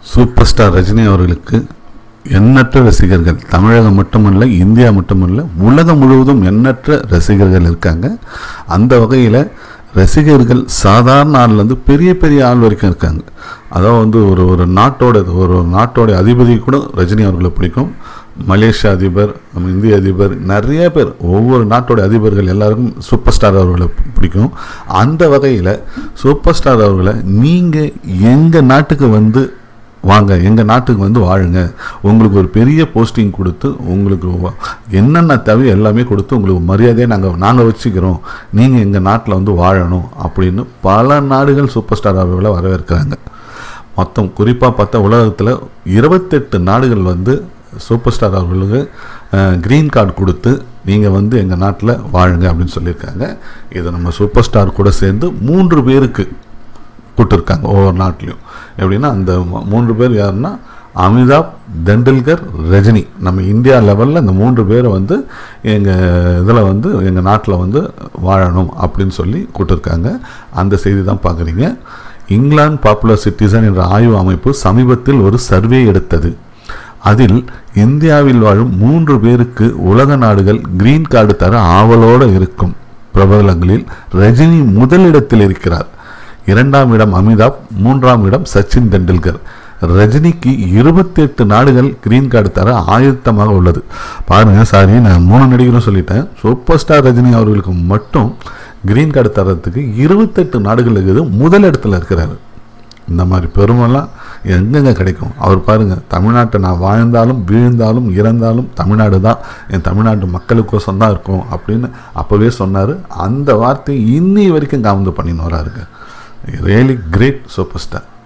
super star Rajini அவர்களுக்கு எண்ணற்ற ரசிகர்கள் தமிழகம் மட்டுமல்ல இந்தியா மட்டுமல்ல உலகம் முழுவதும் எண்ணற்ற ரசிகர்கள் இருக்காங்க அந்த வகையில் ரசிகர்கள் சாதாரண ஆள்லேருந்து பெரிய பெரிய ஆள் வரைக்கும் இருக்காங்க அதாவது வந்து ஒரு ஒரு நாட்டோட ஒரு நாட்டோட அதிபதி கூட ரஜினி அவர்களை பிடிக்கும் மலேசியா அதிபர் நம்ம இந்திய அதிபர் நிறைய பேர் ஒவ்வொரு நாட்டோட அதிபர்கள் எல்லாருக்கும் சூப்பர் ஸ்டார் அவர்களை பிடிக்கும் அந்த வகையில் சூப்பர் ஸ்டார் அவர்களை நீங்கள் எங்கள் நாட்டுக்கு வந்து வாங்க எங்கள் நாட்டுக்கு வந்து வாழுங்க உங்களுக்கு ஒரு பெரிய போஸ்டிங் கொடுத்து உங்களுக்கு வ- என்னென்ன தேவை எல்லாமே கொடுத்து உங்களுக்கு மரியாதையை நாங்கள் நாங்கள் வச்சுக்கிறோம் நீங்கள் எங்கள் நாட்டில் வந்து வாழணும் அப்படின்னு பல நாடுகள் சூப்பர் ஸ்டார் அவர்களை வரவேற்கிறாங்க மொத்தம் குறிப்பாக பார்த்தா உலகத்தில் இருபத்தெட்டு நாடுகள் வந்து சூப்பர் ஸ்டார் அவர்களுக்கு க்ரீன் கார்டு கொடுத்து நீங்கள் வந்து எங்கள் நாட்டில் வாழுங்க அப்படின்னு சொல்லியிருக்காங்க இது நம்ம சூப்பர் ஸ்டார் கூட சேர்ந்து மூன்று பேருக்கு கூட்டிருக்காங்க ஒவ்வொரு நாட்டிலையும் எப்படின்னா அந்த மூ- மூன்று பேர் யாருன்னா அமிதாப் தெண்டுல்கர் ரஜினி நம்ம இந்தியா லெவலில் இந்த மூன்று பேரை வந்து எங்கள் இதில் வந்து எங்கள் நாட்டில் வந்து வாழணும் அப்படின்னு சொல்லி கூட்டிருக்காங்க அந்த செய்தி தான் பார்க்குறீங்க இங்கிலாந்து பாப்புலர் சிட்டிசன் என்ற ஆய்வு அமைப்பு சமீபத்தில் ஒரு சர்வே எடுத்தது அதில் இந்தியாவில் வாழும் மூன்று பேருக்கு உலக நாடுகள் கிரீன் கார்டு தர ஆவலோடு இருக்கும் பிரபலங்களில் ரஜினி முதலிடத்தில் இருக்கிறார் இரண்டாம் இடம் அமிதாப் மூன்றாம் இடம் சச்சின் தெண்டுல்கர் ரஜினிக்கு இருபத்தி எட்டு நாடுகள் கிரீன் கார்டு தர ஆயத்தமாக உள்ளது பாருங்க சாரி நான் மூணு நடிகரும் சொல்லிட்டேன் சூப்பர் ஸ்டார் ரஜினி அவர்களுக்கு மட்டும் கிரீன் கார்டு தரத்துக்கு இருபத்தெட்டு நாடுகள் இருக்குது முதல் இடத்துல இருக்கிறாரு இந்த மாதிரி பெருமைலாம் எங்கெங்க கிடைக்கும் அவர் பாருங்க தமிழ்நாட்டை நான் வாழ்ந்தாலும் வீழ்ந்தாலும் இறந்தாலும் தமிழ்நாடு தான் என் தமிழ்நாட்டு மக்களுக்கோசம் தான் இருக்கும் அப்படின்னு அப்போவே சொன்னார் அந்த வார்த்தை இன்னி வரைக்கும் காமந்து பண்ணின்னு வராருங்க ரியலி கிரேட் சூப்பர் ஸ்டார்